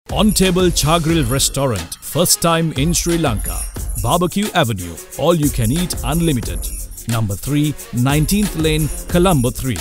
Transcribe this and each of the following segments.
On Table Chargrill Restaurant, first time in Sri Lanka. Barbecue Avenue, all you can eat unlimited. Number 3, 19th Lane, Colombo 3.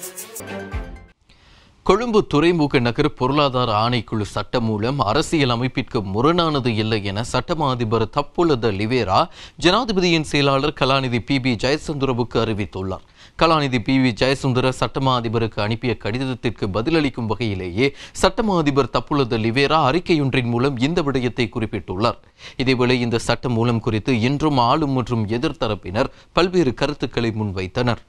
Colombo துறைமுக நகர் பொருளாதார ஆணைக்குழு சட்டம் மூலம் அரசியல் அமைப்பிற்கு முரணானது இல்லை என சட்டமா அதிபர் தப்புலத லிவேரா ஜனாதிபதியின் செயலாளர் கலாநிதி பி பி ஜெயசுந்தரவுக்கு அறிவித்துள்ளார் கலாநிதி பி வி ஜெயசுந்தர சட்டமா அதிபருக்கு அனுப்பிய கடிதத்திற்கு பதிலளிக்கும் வகையிலேயே சட்டமா அதிபர் தப்புலத லிவேரா அறிக்கையொன்றின் மூலம் இந்த விடயத்தை குறிப்பிட்டுள்ளார் இதேவேளை இந்த சட்ட மூலம் குறித்து இன்றும் ஆளும் மற்றும் எதிர்த்தரப்பினர் பல்வேறு கருத்துக்களை முன்வைத்தனர்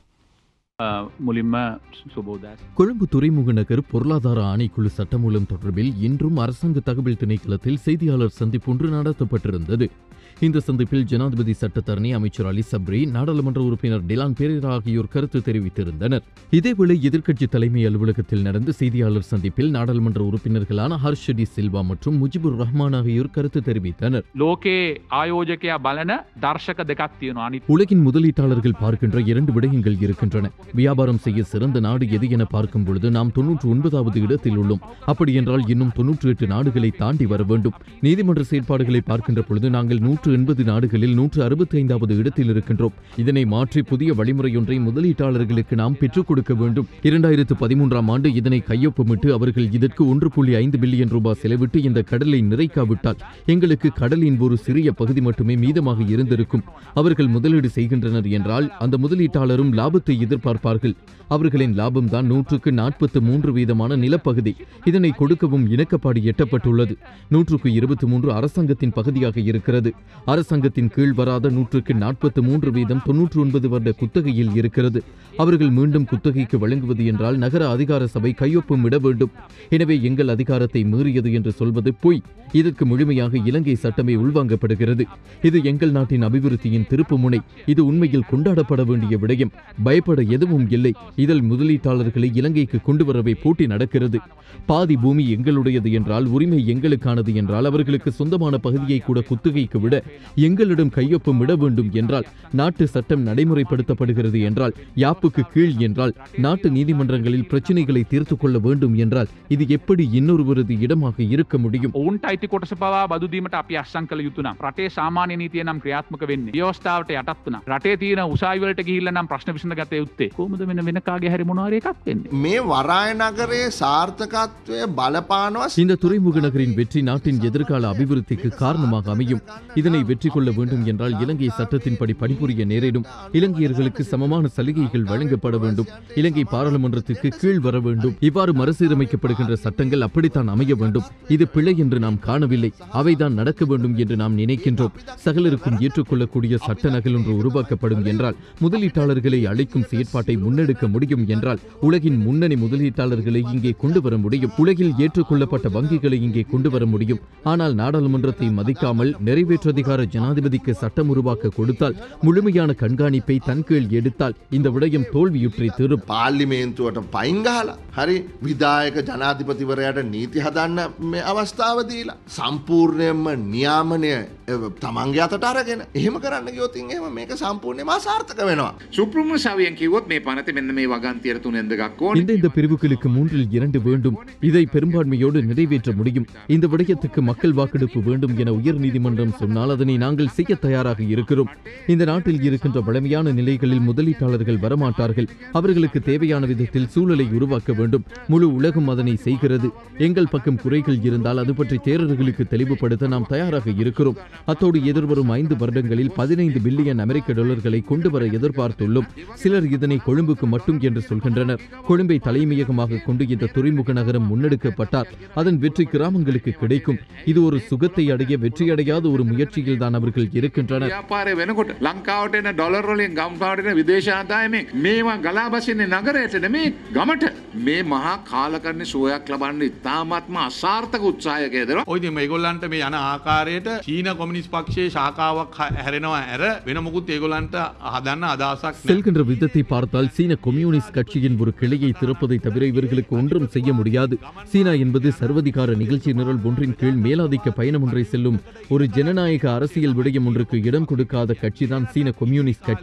මුලින්ම සුබෝදස්. கொழும்பு துறைமுக நகர் பொருளாதார ஆணைக்குழு சட்டமூலம் தொடர்பில் இன்றும் அரசாங்க தகவல் திணைக்களத்தில் செய்தியாளர் சந்திப்பு ஒன்று நடத்தப்பட்டிருந்தது இந்த சந்திப்பில் ஜனாதிபதி சட்டத்தரணி அமைச்சர் அலி சப்ரி நாடாளுமன்ற உறுப்பினர் டிலான் பெரேரா ஆகியோர் கருத்து தெரிவித்திருந்தனர் இதேவேளை எதிர்க்கட்சி தலைமை அலுவலகத்தில் நடந்த செய்தியாளர் சந்திப்பில் நாடாளுமன்ற உறுப்பினர்களான ஹர்ஷடி சில்வா மற்றும் முஜிபுர் ரஹ்மான் ஆகியோர் கருத்து தெரிவித்தனர் ලෝකේ ආයෝජකයා බලන දර්ශක දෙකක් තියෙනවා අනිත් உலகின் முதலீட்டாளர்கள் பார்க்கின்ற இரண்டு விடயங்கள் இருக்கின்றன வியாபாரம் செய்ய சிறந்த நாடு எது என பார்க்கும் பொழுது நாம் தொன்னூற்று ஒன்பதாவது இடத்தில் உள்ளோம் அப்படி என்றால் இன்னும் தொன்னூற்று எட்டு நாடுகளை தாண்டி வர வேண்டும் நீதிமன்ற செயற்பாடுகளை பார்க்கின்ற பொழுது நாங்கள் நூற்று எண்பது நாடுகளில் நூற்று அறுபத்தி ஐந்தாவது இடத்தில் இருக்கின்றோம் இதனை மாற்றி புதிய வழிமுறையொன்றை முதலீட்டாளர்களுக்கு நாம் பெற்றுக் கொடுக்க வேண்டும் இரண்டாயிரத்து பதிமூன்றாம் ஆண்டு இதனை கையொப்பமிட்டு அவர்கள் இதற்கு ஒன்று புள்ளி ஐந்து பில்லியன் ரூபாய் செலவிட்டு இந்த கடலை நிறைக்காவிட்டால் எங்களுக்கு கடலின் ஒரு சிறிய பகுதி மட்டுமே மீதமாக இருந்திருக்கும் அவர்கள் முதலீடு செய்கின்றனர் என்றால் அந்த முதலீட்டாளரும் லாபத்தை எதிர்பார்ப்பார்கள் அவர்களின் லாபம் தான் நூற்றுக்கு நாற்பத்து மூன்று வீதமான நிலப்பகுதி இதனை கொடுக்கவும் இணக்கப்பாடு எட்டப்பட்டுள்ளது நூற்றுக்கு இருபத்தி மூன்று அரசாங்கத்தின் பகுதியாக இருக்கிறது அரசாங்கத்தின் கீழ் வராத நூற்றுக்கு நாற்பத்து மூன்று வீதம் தொன்னூற்று ஒன்பது வருட குத்தகையில் இருக்கிறது அவர்கள் மீண்டும் குத்தகைக்கு வழங்குவது என்றால் நகர அதிகார சபை கையொப்பம் இட வேண்டும் எனவே எங்கள் அதிகாரத்தை மீறியது என்று சொல்வது பொய் இதற்கு முழுமையாக இலங்கை சட்டமே உள்வாங்கப்படுகிறது இது எங்கள் நாட்டின் அபிவிருத்தியின் திருப்புமுனை இது உண்மையில் கொண்டாடப்பட வேண்டிய விடயம் பயப்பட எதுவும் இல்லை இதில் முதலீட்டாளர்களை இலங்கைக்கு கொண்டு வரவே போட்டி நடக்கிறது பாதி பூமி எங்களுடையது என்றால் உரிமை எங்களுக்கானது என்றால் அவர்களுக்கு சொந்தமான பகுதியை கூட குத்தகைக்கு விட எங்களிடம் கையொப்பம் விட வேண்டும் என்றால் நாட்டு சட்டம் நடைமுறைப்படுத்தப்படுகிறது என்றால் யாப்புக்கு கீழ் என்றால் நாட்டு நீதிமன்றங்களில் பிரச்சனைகளை தீர்த்து கொள்ள வேண்டும் என்றால் இது எப்படி இன்னொருவரது இடமாக இருக்க முடியும் ඔවුන්ට අයිති කොටස පවා බදුදීමට අපි අස්සං කළ යුතුනම් රටේ සාමාන්‍ය නීතිය නම් ක්‍රියාත්මක වෙන්නේ ව්‍යවස්ථාවට යටත් වුණා රටේ තියෙන උසාවිවලට ගිහිල්ල නම් ප්‍රශ්න විසඳ ගත යුත්තේ කොහොමද වෙන වෙනකාගේ හරි මොනවාරි එකක් වෙන්නේ මේ වරාය නගරේ සාර්ථකත්වය බලපානවා இந்த துறைமுக நகரின் வெற்றி நாட்டின் எதிர்கால அபிவிருத்திக்கு காரணமாக அமையும் இதனை வெற்றி கொள்ள வேண்டும் என்றால் இலங்கை சட்டத்தின்படி பணிபுரிய நேரிடும் இலங்கையர்களுக்கு சமமான சலுகைகள் வழங்கப்பட வேண்டும் இலங்கை பாராளுமன்றத்திற்கு கீழ் வர வேண்டும் இவ்வாறு மறுசீரமைக்கப்படுகின்ற சட்டங்கள் அப்படித்தான் அமைய வேண்டும் இது பிழை என்று நாம் காணவில்லை அவைதான் நடக்க வேண்டும் என்று நாம் நினைக்கின்றோம் சகலருக்கும் ஏற்றுக்கொள்ளக்கூடிய சட்ட நகல் ஒன்று உருவாக்கப்படும் என்றால் முதலீட்டாளர்களை அழைக்கும் செயற்பாட்டை முன்னெடுக்க முடியும் என்றால் உலகின் முன்னணி முதலீட்டாளர்களை இங்கே கொண்டு வர முடியும் உலகில் ஏற்றுக்கொள்ளப்பட்ட வங்கிகளை இங்கே கொண்டு வர முடியும் ஆனால் நாடாளுமன்றத்தை மதிக்காமல் நிறைவேற்றதிகார ஜனாதிபதிக்கு சட்டம் உருவாக்க கொடுத்தால் முழுமையான கண்காணிப்பை தன் கீழ் எடுத்தால் இந்த விடயம் தோல்வியுற்றி தீரும் පාල්ලිමේන්තුවට පයිංගහලා හරි විදායක ජනාධිපතිවරයට නීති හදන්න මේ අවස්ථාවදීලා සම්පූර්ණයෙන්ම නියාමනය තමන්ගේ අතට අරගෙන එහෙම කරන්න ගයෝතින් එහෙම මේක සම්පූර්ණය මාසාර්ථක වෙනවා. සුප්‍රම සවියන් කිවොත් මේ පනත මෙන්න මේ වගන්තියර තුනෙන්ද ගක්කෝ இந்த இந்த பிரிவுகளுக்கு மூன்றில் இரண்டு வேண்டும் இதை பெரும்பான்மையோடு நிறைவேற்ற முடியும் இந்த விடயத்துக்கு மக்கள் வாக்கெடுப்பு வேண்டும் என உயர்நீதிமன்றம் சொன்னால் அதனை நாங்கள் செய்ய தயாராக இருக்கிறோம் இந்த நாட்டில் இருக்கின்ற வளமையான நிலைகளில் முதலீட்டாளர்கள் வரமாட்டார்கள் அவர்களுக்கு தேவையான விதத்தில் சூழலை உருவாக்க வேண்டும் முழு உலகம் அதனை செய்கிறது எங்கள் பக்கம் குறைகள் இருந்தால் அது பற்றி தேரர்களுக்கு தெளிவுபடுத்த நாம் தயாராக இருக்கிறோம் அத்தோடு எதிர்வரும் ஐந்து வருடங்களில் பதினைந்து பில்லியன் அமெரிக்க டாலர்களை கொண்டு வர எதிர்பார்த்துள்ளோம் சிலர் இதனை கொழும்புக்கு மட்டும் என்று சொல்கின்றனர் கொழும்பை தலைமையகமாக கொண்டு இந்த துறைமுக நகரம் முன்னெடுக்கப்பட்டால் அதன் வெற்றி கிராமங்களுக்கு கிடைக்கும் இது ஒரு சுகத்தை அடைய வெற்றியடையாத ஒரு முயற்சியில் தான் அவர்கள் இருக்கின்றனர் ව්‍යාපාරය වෙනකොට ලංකාවට එන ඩොලර්වලින් ගම්කාවටන විදේශාදායමෙන් මේවා ගලා බසින්නේ නගරයට නෙමේ ගමට මේ මහා කාලකරණ සෝයක් ලබන්න ඉතාමත්ම අසාර්ථක උත්සාහයකය දෙර ඔයිති මේගොල්ලන්ට මේ යන ආකාරයට චීන කොමිනිස් පක්ෂයේ ශාකාවක් හ- හැරෙනවා ඇර වෙන මුකුත් ඒගොලන්ට හදන්න අදහසක් නෑ. செல்கின்ற விதத்தை பார்த்தால் சீன கம்யூனிஸ்ட் கட்சியின் ஒரு கிளையை திறப்பதை தவிர இவர்களுக்கு ஒன்றும் செய்ய முடியாது சீனா என்பது சர்வதிகார நிகழ்ச்சி நிரல் ஒன்றின் கீழ் மேலாதிக்க பயணம் ஒன்றை செல்லும் ஒரு ஜனநாயக அரசியல் விடயம் ஒன்றுக்கு இடம் கொடுக்காத கட்சிதான் சீன கம்யூனிஸ்ட் கட்சி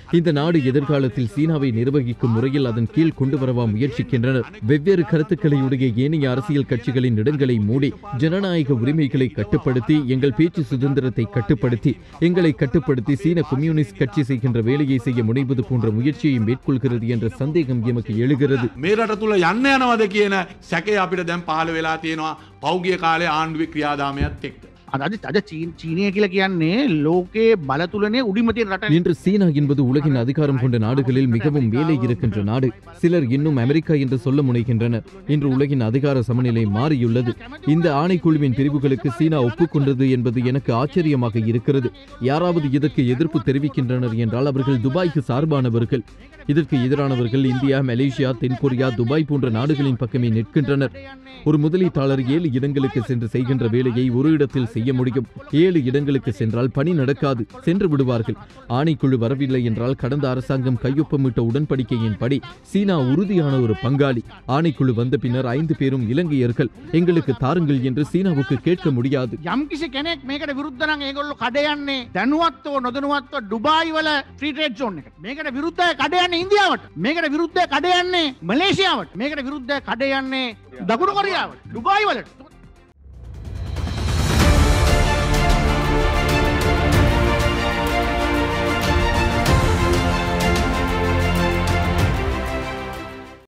இந்த நாடு எதிர்காலத்தில் சீனாவை நிர்வகிக்கும் முறையில் அதன் கீழ் கொண்டு வரவா முயற்சிக்கின்றனர் வெவ்வேறு கருத்துக்களை உடைய ஏனைய அரசியல் கட்சிகளின் இடங்களை மூடி ஜனநாயக உரிமைகளை கட்டுப்படுத்தி எங்கள் பேச்சு சுதந்திரத்தை கட்டுப்படுத்தி எங்களை கட்டுப்படுத்தி சீன கம்யூனிஸ்ட் கட்சி செய்கின்ற வேலையை செய்ய முனைவது போன்ற முயற்சியை மேற்கொள்கிறது என்ற சந்தேகம் எமக்கு எழுகிறது මේ රට තුළ යන්න යනවද කියන සැකේ අපිට දැන් පහළ වෙලා තියෙනවා පෞගිය කාලේ ආණ්ඩුවේ ක්‍රියාදාමයත් එක්ක. අද අද චීන චීනය කියලා කියන්නේ ලෝකයේ බලතුලනේ උඩිමතින් රට இன்று சீனா என்பது உலகின் அதிகாரம் கொண்ட நாடுகளில் மிகவும் மேலே இருக்கின்ற நாடு சிலர் இன்னும் அமெரிக்கா என்று சொல்ல முனைகின்றனர் இன்று உலகின் அதிகார சமநிலை மாறியுள்ளது இந்த ஆணைக்குழுவின் பிரிவுகளுக்கு சீனா ஒப்புக்கொண்டது என்பது எனக்கு ஆச்சரியமாக இருக்கிறது யாராவது இதற்கு எதிர்ப்பு தெரிவிக்கின்றனர் என்றால் அவர்கள் துபாய்க்கு சார்பானவர்கள் இதற்கு எதிரானவர்கள் இந்தியா மலேசியா தென்கொரியா துபாய் போன்ற நாடுகளின் பக்கமே நிற்கின்றனர் ஒரு முதலீட்டாளர் ஏழு இடங்களுக்கு சென்று செய்கின்ற வேலையை ஒரு இடத்தில் செய்ய முடியும் ஏழு இடங்களுக்கு சென்றால் பணி நடக்காது சென்று விடுவார்கள் ஆணைக்குழு வரவில்லை என்றால் கடந்த அரசாங்கம் கையொப்பமிட்ட உடன்படிக்கையின்படி சீனா உறுதியான ஒரு பங்காளி ஆணைக்குழு வந்த பின்னர் ஐந்து பேரும் இலங்கையர்கள் எங்களுக்கு தாருங்கள் என்று சீனாவுக்கு கேட்க முடியாது යම් කිසි කෙනෙක් මේකට විරුද්ධනම් ඒගොල්ලෝ කඩයන්නේ දැනුවත්ව නොදනුවත්ව ඩුබායි වල ෆ්‍රී ට්‍රේඩ් zone එක. මේකට විරුද්ධව කඩයන්නේ ඉන්දියාවට. මේකට විරුද්ධව කඩයන්නේ මලේසියාවට. මේකට විරුද්ධව කඩයන්නේ දකුණු කොරියාවට. ඩුබායි වලට.